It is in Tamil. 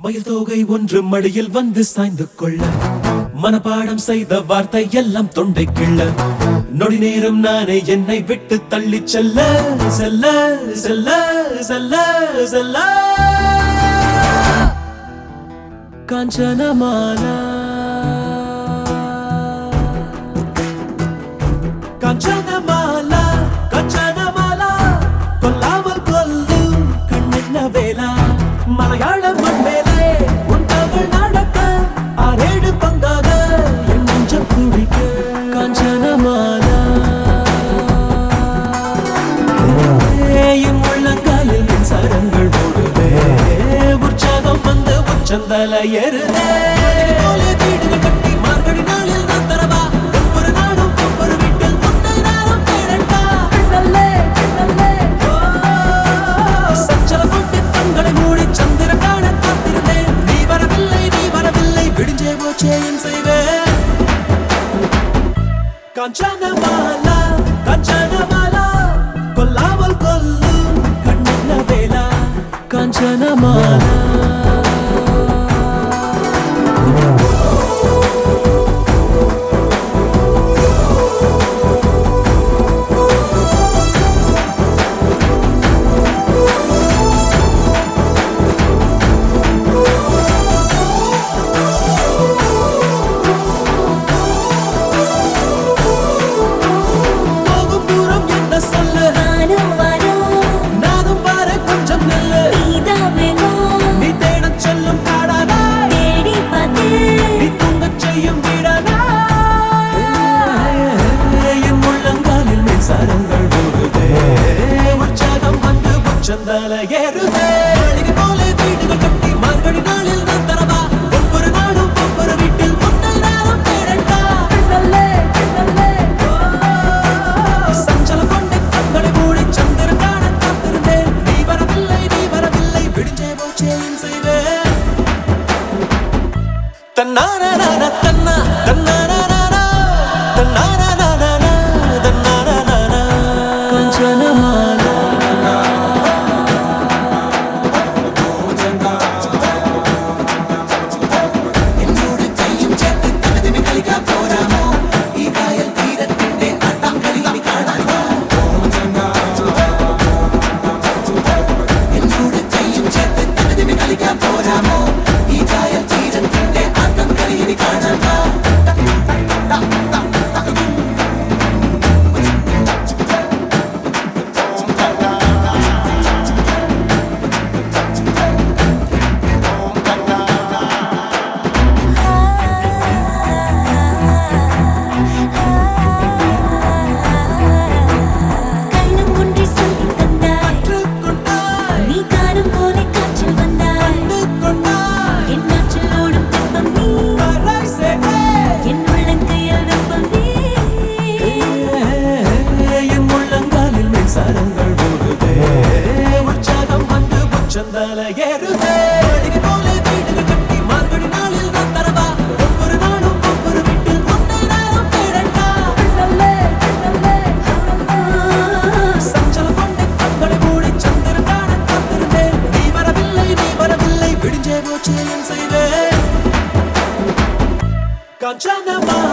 மயில் தோகை ஒன்று மடியில் வந்து சாய்ந்து கொள்ள மனப்பாடம் செய்த வார்த்தை எல்லாம் தொண்டை கிள்ள நொடி நேரம் நானே என்னை விட்டு தள்ளி செல்ல செல்ல செல்ல செல்ல செல்ல காஞ்சனமாலா காஞ்சனமாலா காஞ்சனமாலா கொல்லாமல் கொல்லும் கண்ணென்ன வேலா மலையாள மண் மேலே உன் கால்கள் நடக்க ஆறேழு பங்காக என் நெஞ்சம் குடிக்க காஞ்சனமாலா என் உள்ளங்காலில் மின்சாரங்கள் ஓடுதே உற்சாகம் வந்து உச்சந்தல ஏறுதே போலே வீடுகள் கட்டி மார்கழி நாளில் நான் தரவா ஒவ்வொரு நாளும் ஒவ்வொரு வீட்டில் உன்னை நானும் தேடட்டா கண்ணல்லே கண்ணல்லே சஞ்சல கொண்டு கண்களை மூடி சந்திரன் காண காத்திருந்தேன் நீ வரவில்லை நீ வரவில்லை விடிஞ்சே போச்சே என் செய்வேன் காஞ்சனமாலா காஞ்சனமாலா கொல்லாமல் கொல்லும் கண்ணன வேலா காஞ்சனமாலா போகும் தூரம் என்ன சொல்லு வானோ வானோ நானும் பாரு கொஞ்சம் நில்லு நீதான் வேணும் நீ தேடச் செல்லும் காடானா தேடி பார்த்து நீ தூங்கச் செய்யும் வீடானா என் உள்ளங்காலில் மின்சாரங்கள் ஓடுதே உற்சாகம் வந்து உச்சந்தால ஏறுதே மாளிகை போல வீடுகள் கட்டி மார்கழி நாளில் நான் தரவா ஒவ்வொரு நாளும் ஒவ்வொரு வீட்டில் உன்னை நானும் தேடட்டா கண்ணல்லே கண்ணல்லே சஞ்சலம் கொண்டு கண்களை மூடி சந்திரன் காண காத்திருந்தேன் நீ வரவில்லை நீ வரவில்லை விடிஞ்சே போச்சே என் செய்வேன் தன்னாரான தன்னா தன்னாரானா தன்னாரானா தன்னாரானா கஞ்சனமாலா கள்ளம் ஒன்றை சொல்லித் தந்தாய் கொண்டாய் நீ காணும் போலே காற்றில் வந்தாய் கொண்டாய் என் நாற்றில் ஓடும் தெப்பம் நீ வராய் சேவே என் உள்ளங்கையில் வெப்பம் நீ என் உள்ளங்காலில் மின்சாரங்கள் ஓடுதே உற்சாகம் வந்து உச்சந்தால ஏறுதே மாளிகை போல வீடுகள் கட்டி மார்கழி நாளில் நான் தரவா ஒவ்வொரு நாளும் ஒவ்வொரு வீட்டில் உன்னை நானும் தேடட்டா கண்ணல்லே கண்ணல்லே சஞ்சலம் கொண்டு கண்களை மூடி சந்திரன் காண காத்திருந்தேன் நீ வரவில்லை நீ வரவில்லை விடிஞ்சே போச்சே என் செய்வேன் காஞ்சனமா